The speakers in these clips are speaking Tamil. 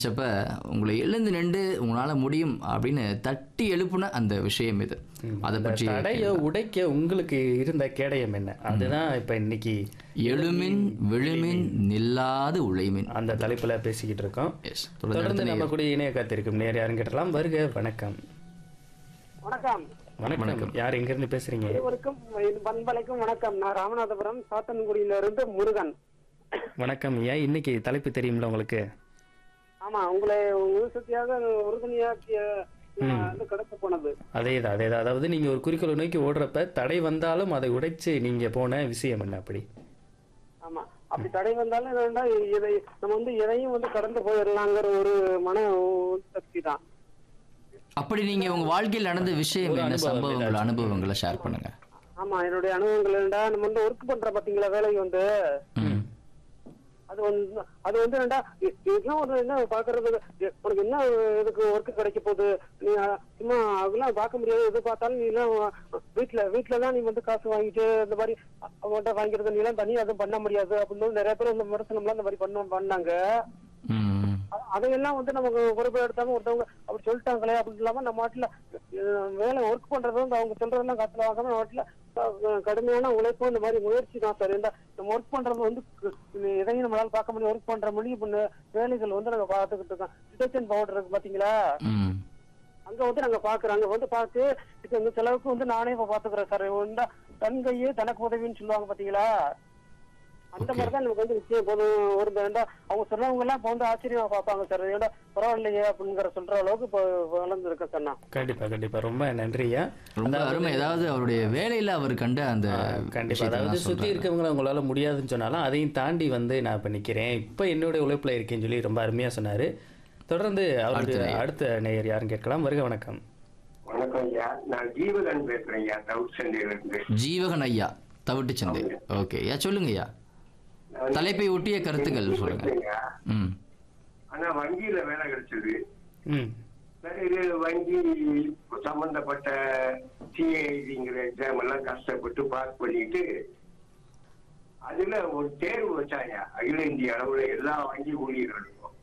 ச்சப்ப உங்களை எழுந்து நின்று உங்களால முடியும் அப்படின்னு தட்டி எழுப்புன அந்த விஷயம் இது அதை அந்த பற்றி தடையை உடைக்க உங்களுக்கு இருந்த கேடயம் என்ன அதுதான் இப்ப இன்னைக்கு எழுமின் விழுமின் நில்லாது உழைமின் அந்த தலைப்புல பேசிக்கிட்டு இருக்கோம் எஸ் தொடர்ந்து நம்ம கூட இணைய காத்திருக்கும் நேர் யாருன்னு கேட்டலாம் வருக வணக்கம் வணக்கம் வணக்கம் யார் எங்க இருந்து பேசுறீங்க இருவருக்கும் இது பண்பலைக்கும் வணக்கம் நான் ராமநாதபுரம் சாத்தன்குடியில இருந்து முருகன் வணக்கம் ஏன் இன்னைக்கு தலைப்பு தெரியும்ல உங்களுக்கு ஆமா உங்களை உறுசக்தியாக உறுதுணையாக்கிய நான் வந்து கடத்த போனது அதேதான் அதேதான் அதாவது நீங்க ஒரு குறிக்கோளை நோக்கி ஓடுறப்ப தடை வந்தாலும் அதை உடைச்சு நீங்க போன விஷயம் என்ன அப்படி ஆமா அப்படி தடை வந்தாலும் என்னன்னா இதை நம்ம வந்து எதையும் வந்து கடந்து போயிடலாங்கிற ஒரு மன சக்தி தான் அப்படி நீங்க உங்க வாழ்க்கையில் நடந்த விஷயம் ஒரு என்ன அனுபவம் சம்பவங்கள் ஏதாச்சும். அனுபவங்களை ஷேர் பண்ணுங்க ஆமா என்னுடைய அனுபவங்கள் என்னடா நம்ம வந்து ஒர்க் பண்ற பாத்தீங்களா வேலைக்கு வந்து ம். அது வந்து அது வந்து என்னடா இ- இதெல்லாம் ஒரு என்ன பாக்குறது இ- உனக்கு என்ன இதுக்கு ஒர்க் கிடைக்க போகுது நீ அஹ், சும்மா அதெல்லாம் பார்க்க முடியாது எது பார்த்தாலும் நீ எல்லாம் வீட்டுல வீட்டுல தான் நீ வந்து காசு வாங்கிட்டு இந்த மாதிரி அவங்கள்ட்ட வாங்கிறது நீ எல்லாம் தனியா எதுவும் பண்ண முடியாது அப்படின்னு நிறைய பேர் இந்த விமர்சனம்லாம் இந்த மாதிரி பண்ண பண்ணாங்க ம். அ- அதையெல்லாம் வந்து நமக்கு பொறுப்பு எடுத்தாம ஒருத்தவங்க அப்படி சொல்லிட்டாங்களே அப்படின்னு இல்லாம நம்ம நாட்டுல அஹ், வேலை ஒர்க் பண்றது வந்து அவங்க சொல்றதெல்லாம் காத்துல வாங்காம நம்ம நாட்டுல அஹ், கடுமையான உழைப்பு இந்த மாதிரி முயற்சி தான் சார் இந்த நம்ம ஒர்க் பண்றது வந்து கு- எதையும் நம்மளால பார்க்க முடியும் ஒர்க் பண்ற முடியும் பண்ண வேலைகள் வந்து நாங்க பார்த்துக்கிட்டு இருக்கோம் டிடெக்ஷன் பவுடர் இருக்கு பாத்தீங்களா ம். அங்க வந்து நாங்க பாக்குறோம் அங்க வந்து பார்த்து இப்ப இந்த செலவுக்கு வந்து நானே இப்ப பாத்துக்கிறேன் சார் இந்த தன் கையே தனக்கு உதவின்னு சொல்லுவாங்க பாத்தீங்களா அந்த மாதிரி தான் நமக்கு வந்து நிச்சயம் போதும் ஒரு வேண்டாம் அவங்க சொன்னவங்க எல்லாம் இப்ப வந்து ஆச்சரியமா பார்ப்பாங்க சார் ஏடா பரவாயில்லையே அப்படிங்கிற சொல்ற அளவுக்கு இப்போ வளர்ந்துருக்கேன் சார் நான் கண்டிப்பா கண்டிப்பா ரொம்ப நன்றியா ரொம்ப அருமை ஏதாவது அவருடைய வேலையில அவர் கண்ட அந்த கண்டிப்பா விஷயத்தை அதாவது தான் சுத்தி சொல்றாரு. இருக்கவங்கள உங்களால முடியாதுன்னு சொன்னாலும் அதையும் தாண்டி வந்து நான் இப்ப நிக்கிறேன் இப்ப என்னுடைய உழைப்புல இருக்கேன்னு சொல்லி ரொம்ப அருமையா சொன்னாரு தொடர்ந்து அவருடைய அடுத்த நேயர் யாருன்னு கேட்கலாம் வருக வணக்கம் வணக்கம் ஐயா நான் ஜீவகன் பேசுறேன் ஐயா டவுட் சென்னையில இருந்து ஜீவகன் ஐயா தவிட்டு சந்தை ஓகே ஐயா சொல்லுங்க ஐயா நான் தலைப்பை ஒட்டிய கருத்துக்கள் சொல்லுங்க பேசுறேங்க. ம் ஆனா வங்கியில வேலை கிடைச்சது ம் பிறகு வங்கி சம்பந்தப்பட்ட சிஐடிங்கிற எக்ஸாம் எல்லாம் கஷ்டப்பட்டு பாஸ் பண்ணிட்டு அதுல ஒரு தேர்வு வச்சாயா அகில இந்திய அளவுல எல்லா வங்கி ஊழியர்களுக்கும்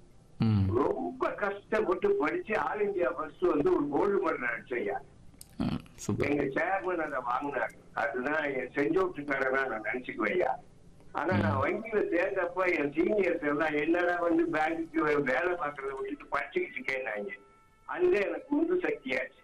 ம் ரொம்ப கஷ்டப்பட்டு படிச்சு ஆல் இந்தியா ஃபர்ஸ்ட் வந்து ஒரு கோல்டு மெடல் அடிச்சையா ம் சூப்பர் எங்க சேர்மன் அதை வாங்கினாரு அதுதான் என் செஞ்சோட்டுக்காரனா நான் நினைச்சுக்குவையா ஆனா நான் வங்கியில சேர்ந்தப்ப என் சீனியர்ஸ் எல்லாம் என்னடா வந்து பேங்குக்கு வேலை பார்க்கறத விட்டுட்டு படிச்சுக்கிட்டு இருக்கேன்னாங்க அந்த எனக்கு உந்து சக்தியாச்சு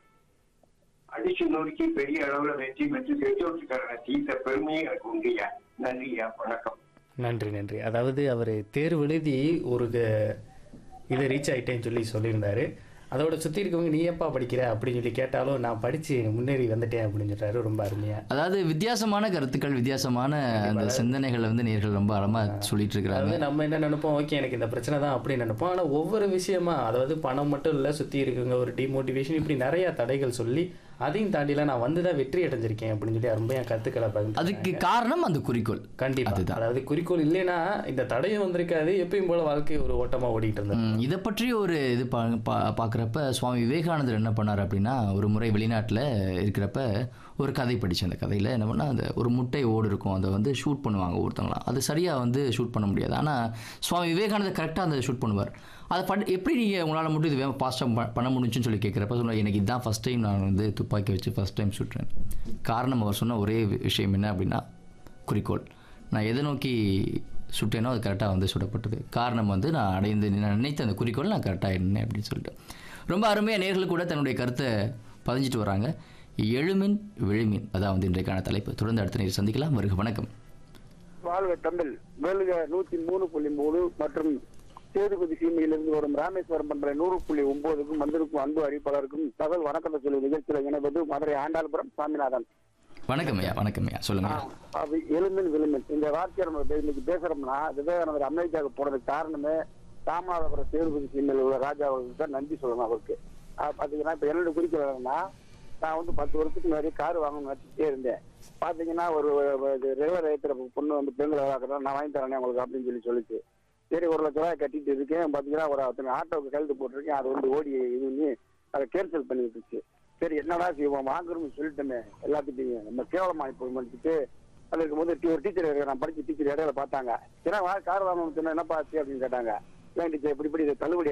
அடிச்சு நொறுக்கி பெரிய அளவுல வெற்றி பெற்று செஞ்சோட்டுக்காரனை தீர்த்த பெருமையும் எனக்கு உண்டுயா நன்றியா வணக்கம் நன்றி நன்றி அதாவது அவர் தேர்வு எழுதி ஒரு க- இதை ரீச் ஆயிட்டேன்னு சொல்லி சொல்லியிருந்தாரு அதோட சுத்தி இருக்கவங்க நீ எப்பா படிக்கிற அப்படின்னு சொல்லி கேட்டாலும் நான் படிச்சு முன்னேறி வந்துட்டேன் அப்படின்னு சொல்றாரு ரொம்ப அருமையா அதாவது வித்தியாசமான கருத்துக்கள் வித்தியாசமான அந்த சிந்தனைகளை வந்து நேர்கள் ரொம்ப அழமா சொல்லிட்டு இருக்கிறாங்க அதாவது நம்ம என்ன நினைப்போம் ஓகே எனக்கு இந்த பிரச்சனை தான் அப்படின்னு நினைப்போம் ஆனா ஒவ்வொரு விஷயமா அதாவது பணம் மட்டும் இல்ல சுத்தி இருக்கவங்க ஒரு டிமோட்டிவேஷன் இப்படி நிறைய தடைகள் சொல்லி அதையும் தாண்டிலாம் நான் வந்துதான் வெற்றி அடைஞ்சிருக்கேன் அப்படின்னு சொல்லி அருமையா கத்துக்களை பகிர்ந்து அதுக்கு காரணம் அந்த குறிக்கோள் கண்டிப்பா அதுதான். அதாவது குறிக்கோள் இல்லைன்னா இந்த தடையும் வந்திருக்காது எப்பயும் போல வாழ்க்கை ஒரு ஓட்டமா ஓடிட்டு இருந்தது ம், இதை பற்றி ஒரு இது பா பா- பார்க்குறப்ப சுவாமி விவேகானந்தர் என்ன பண்ணார் அப்படின்னா ஒரு முறை வெளிநாட்டில் இருக்கிறப்ப ஒரு கதை படித்தேன் அந்த கதையில் என்ன பண்ணால் அந்த ஒரு முட்டை ஓடு இருக்கும் அதை வந்து ஷூட் பண்ணுவாங்க ஒருத்தவங்களாம் அது சரியாக வந்து ஷூட் பண்ண முடியாது ஆனால் சுவாமி விவேகானந்தர் கரெக்டாக அந்த ஷூட் பண்ணுவார் அதை பண் எப்படி நீங்கள் உங்களால் மட்டும் இது வேணும் ஃபாஸ்ட்டாக பண்ண முடிஞ்சுன்னு சொல்லி கேட்குறப்ப சொன்னார் எனக்கு இதுதான் ஃபஸ்ட் டைம் நான் வந்து துப்பாக்கி வச்சு ஃபஸ்ட் டைம் சுட்டுறேன் காரணம் அவர் சொன்ன ஒரே விஷயம் என்ன அப்படின்னா குறிக்கோள் நான் எதை நோக்கி சுட்டேனோ அது கரெக்டாக வந்து சுடப்பட்டது காரணம் வந்து நான் அடைந்து நான் நினைத்த அந்த குறிக்கோள் நான் கரெக்டாக இருந்தேன் அப்படின்னு சொல்லிட்டு ரொம்ப அருமையாக நேர்கள் கூட தன்னுடைய கருத்தை பதிஞ்சிட்டு வராங்க எழுமின் விழுமின் அதான் வந்து இன்றைக்கான தலைப்பு தொடர்ந்து அடுத்த நேரம் சந்திக்கலாம் வருக வணக்கம் வாழ்க தமிழ் வேலுக நூத்தி மூணு புள்ளி மூணு மற்றும் சேதுபதி சீமையிலிருந்து வரும் ராமேஸ்வரம் பண்ற நூறு புள்ளி ஒன்பதுக்கும் வந்திருக்கும் அன்பு அறிவிப்பாளருக்கும் தகவல் வணக்கத்தை சொல்லி நிகழ்ச்சியில் இணைவது மதுரை ஆண்டாள்புரம் சாமிநாதன் வணக்கம் ஐயா வணக்கம் ஐயா சொல்லுங்க அது எலும்பின் விளிம்பின் இந்த வார்த்தையை நம்ம பே- இன்னைக்கு பேசுறோம்னா விவேகானந்தர் அமெரிக்காவுக்கு போனதுக்கு காரணமே ராமநாதபுரம் சேதுபதி சீமையில் உள்ள ராஜா அவர்களுக்கு தான் நன்றி சொல்லணும் அவருக்கு ஆஹ் பாத்தீங்கன்னா இப்ப என்னோட குறிக்கோள் என்னன்னா நான் வந்து பத்து வருஷத்துக்கு முன்னாடி கார் வாங்கணும்னு நினைச்சிட்டே இருந்தேன் பாத்தீங்கன்னா ஒரு ரெகுலர் ஏத்துற பொண்ணு வந்து பெண்களை வளர்க்குறேன் நான் வாங்கி தரேன் உங்களுக்கு அப்படின்னு சொல்லி சொல்லிச்சு சரி ஒரு லட்ச ரூபாய் கட்டிட்டு இருக்கேன் பாத்தீங்கன்னா ஒரு அத்தனை ஆட்டோவுக்கு கழுத்து போட்டிருக்கேன் அது வந்து ஓடி இது பண்ணி அதை கேன்சல் பண்ணி விட்டுச்சு சரி என்னடா செய்வோம் வாங்குறோம்னு சொல்லிட்டோமே எல்லாத்துட்டையும் நம்ம கேவலமா போய் முடிச்சுட்டு அது இருக்கும்போது டி- ஒரு டீச்சர் நான் படிச்ச டீச்சர் இடையில பார்த்தாங்க ஏன்னா கார் வாங்கணும்னு சொன்னா என்னப்பா ஆச்சு அப்படின்னு கேட்டாங்க ஏன் டீச்சர் இப்படி இப்படி இது தள்ளுபடி